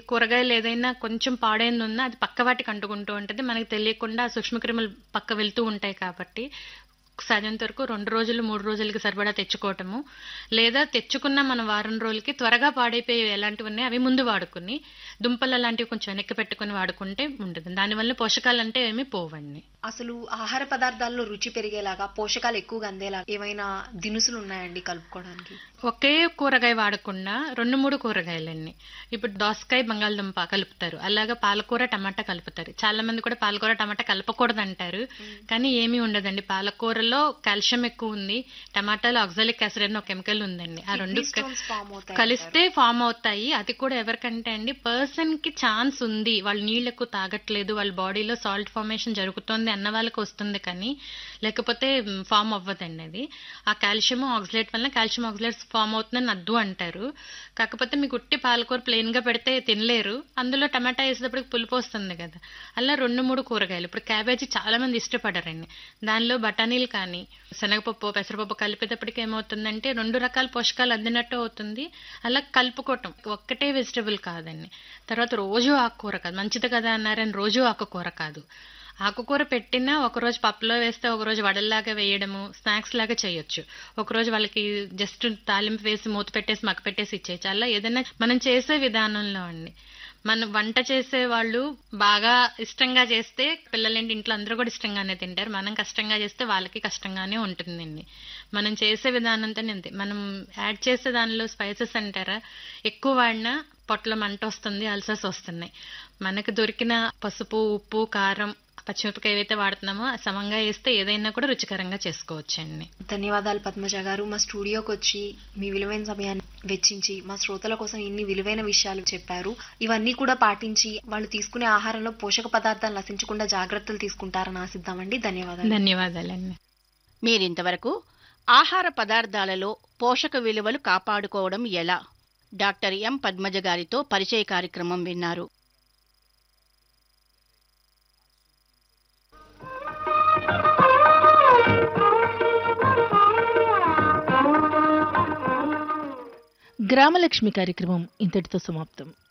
కూరగాయలు ఏదైనా కొంచెం పాడైంది ఉన్నా అది పక్క వాటికి అంటుకుంటూ ఉంటుంది మనకి తెలియకుండా ఆ సూక్ష్మక్రిములు పక్క వెళ్తూ ఉంటాయి కాబట్టి సాధ్యంత వరకు రెండు రోజులు మూడు రోజులకి సరిపడా తెచ్చుకోవటము లేదా తెచ్చుకున్న మన వారం రోజులకి త్వరగా పాడైపోయి ఎలాంటివి ఉన్నాయి అవి ముందు వాడుకుని దుంపలు అలాంటివి కొంచెం వెనక్కి పెట్టుకుని వాడుకుంటే ఉంటుంది దానివల్ల పోషకాలు అంటే ఏమీ పోవండి అసలు ఆహార పదార్థాల్లో రుచి పెరిగేలాగా పోషకాలు ఎక్కువగా అందేలాగా ఏమైనా దినుసులు ఉన్నాయండి కలుపుకోవడానికి ఒకే కూరగాయ వాడకుండా రెండు మూడు కూరగాయలన్నీ ఇప్పుడు దోసకాయ బంగాళదుంప కలుపుతారు అలాగా పాలకూర టమాటా కలుపుతారు చాలా మంది కూడా పాలకూర టమాటా కలపకూడదు అంటారు కానీ ఏమీ ఉండదండి పాలకూరలో కాల్షియం ఎక్కువ ఉంది టమాటాలో ఆక్సాలిక్ యాసిడ్ అని ఒక కెమికల్ ఉందండి ఆ రెండు క- స్టోన్స్ ఫామ్ అవుతాయి కలిస్తే ఫామ్ అవుతాయి అది కూడా ఎవరికంటే అండి పర్సన్ కి ఛాన్స్ ఉంది వాళ్ళు నీళ్ళు ఎక్కువ తాగట్లేదు వాళ్ళ బాడీలో సాల్ట్ ఫార్మేషన్ జరుగుతుంది అన్న వాళ్ళకి వస్తుంది కానీ లేకపోతే ఫామ్ అవ్వదండి అది ఆ కాల్షియం ఆక్సిలేట్ వల్ల కాల్షియం ఆక్సిలేట్స్ ఫామ్ అవుతుందని అద్దు అంటారు కాకపోతే మీకు ఉట్టి పాలకూర ప్లెయిన్ గా పెడితే తినలేరు అందులో టమాటా వేసేటప్పటికి పులుపు వస్తుంది కదా అలా రెండు మూడు కూరగాయలు ఇప్పుడు క్యాబేజీ చాలా మంది ఇష్టపడరండి దానిలో బఠానీలు కానీ శనగపప్పు పెసరపప్పు కలిపేటప్పటికి ఏమవుతుందంటే రెండు రకాల పోషకాలు అందినట్టు అవుతుంది అలా కలుపుకోవటం ఒక్కటే వెజిటబుల్ కాదండి తర్వాత రోజు ఆకుకూర కాదు మంచిది కదా అన్నారని రోజు ఆకుకూర కాదు ఆకుకూర పెట్టినా ఒకరోజు పప్పులో వేస్తే ఒకరోజు వడల్లాగా వేయడము స్నాక్స్ లాగా చేయొచ్చు ఒకరోజు వాళ్ళకి జస్ట్ తాలింపు వేసి మూత పెట్టేసి మక్క పెట్టేసి ఇచ్చేయచ్చు అలా ఏదైనా మనం చేసే విధానంలో అండి మనం వంట చేసే వాళ్ళు బాగా ఇష్టంగా చేస్తే పిల్లలేంటి ఇంట్లో అందరూ కూడా ఇష్టంగానే తింటారు మనం కష్టంగా చేస్తే వాళ్ళకి కష్టంగానే ఉంటుందండి మనం చేసే విధానంతో అంతే మనం యాడ్ చేసే దానిలో స్పైసెస్ అంటారా ఎక్కువ వాడినా పొట్టలో మంట వస్తుంది అల్సర్స్ వస్తున్నాయి మనకు దొరికిన పసుపు ఉప్పు కారం పచ్చిమిరపకాయ ఏవైతే వాడుతున్నామో అది సమంగా వేస్తే ఏదైనా కూడా రుచికరంగా చేసుకోవచ్చండి ధన్యవాదాలు పద్మజ గారు మా స్టూడియోకి వచ్చి మీ విలువైన సమయాన్ని వెచ్చించి మా శ్రోతల కోసం ఇన్ని విలువైన విషయాలు చెప్పారు ఇవన్నీ కూడా పాటించి వాళ్ళు తీసుకునే ఆహారంలో పోషక పదార్థాలు నశించకుండా జాగ్రత్తలు తీసుకుంటారని ఆశిద్దామండి ధన్యవాదాలు ధన్యవాదాలండి మీరింతవరకు ఆహార పదార్థాలలో పోషక విలువలు కాపాడుకోవడం ఎలా డాక్టర్ ఎం పద్మజ గారితో పరిచయ కార్యక్రమం విన్నారు గ్రామలక్ష్మి కార్యక్రమం ఇంతటితో సమాప్తం